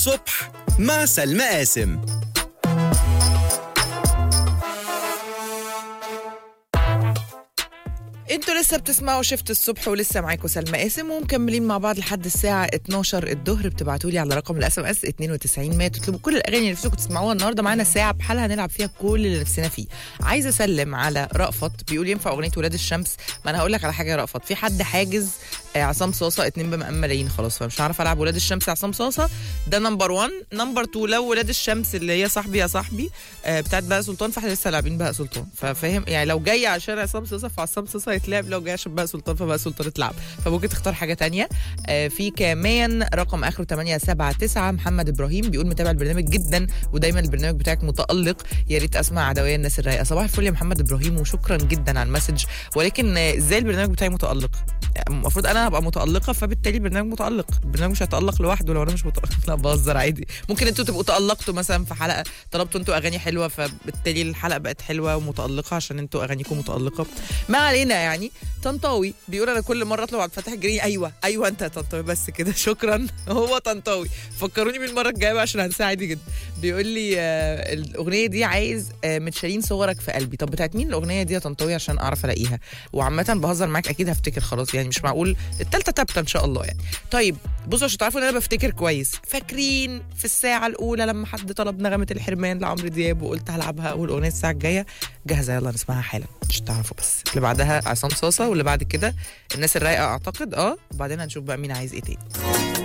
الصبح مع سلمى قاسم انتوا لسه بتسمعوا شفت الصبح ولسه معاكم سلمى قاسم ومكملين مع بعض لحد الساعه 12 الظهر بتبعتوا لي على رقم الاس ام اس 92 100 تطلبوا كل الاغاني اللي نفسكم تسمعوها النهارده معانا ساعه بحالها هنلعب فيها كل اللي نفسنا فيه عايزه اسلم على رأفت بيقول ينفع اغنيه ولاد الشمس ما انا هقول لك على حاجه يا رأفت في حد حاجز آه، عصام صاصه اتنين بمقام ملايين خلاص فمش هعرف العب ولاد الشمس يا عصام صاصه ده نمبر 1 نمبر 2 لو ولاد الشمس اللي هي صاحبي يا صاحبي آه، بتاعت بقى سلطان فاحنا لسه لاعبين بقى سلطان ففاهم يعني لو جاي عشان عصام صاصه فعصام صاصه يتلعب لو جاي عشان بقى سلطان فبقى سلطان اتلعب فممكن تختار حاجه تانية آه، في كمان رقم اخره 879 محمد ابراهيم بيقول متابع البرنامج جدا ودايما البرنامج بتاعك متالق يا ريت اسمع عدويه الناس الرايقه صباح الفل يا محمد ابراهيم وشكرا جدا على المسج ولكن آه، ازاي البرنامج بتاعي متالق المفروض انا ابقى متالقه فبالتالي البرنامج متالق البرنامج مش هيتالق لوحده لو انا مش متالق لا بهزر عادي ممكن انتوا تبقوا تالقتوا مثلا في حلقه طلبتوا انتوا اغاني حلوه فبالتالي الحلقه بقت حلوه ومتالقه عشان انتوا اغانيكم متالقه ما علينا يعني طنطاوي بيقول انا كل مره اطلب عبد الفتاح الجريني ايوه ايوه انت يا طنطاوي بس كده شكرا هو طنطاوي فكروني بالمره الجايه بقى عشان هنساه عادي جدا بيقول لي آه الاغنيه دي عايز آه متشالين صورك في قلبي طب بتاعت مين الاغنيه دي يا طنطاوي عشان اعرف الاقيها وعامه بهزر معاك اكيد هفتكر خلاص يعني مش معقول التالتة تابتة ان شاء الله يعني طيب بصوا عشان تعرفوا ان انا بفتكر كويس فاكرين في الساعه الاولى لما حد طلب نغمه الحرمان لعمرو دياب وقلت هلعبها اول اغنيه الساعه الجايه جاهزه يلا نسمعها حالا مش تعرفوا بس اللي بعدها عصام صاصه واللي بعد كده الناس الرايقه اعتقد اه وبعدين هنشوف بقى مين عايز ايه تاني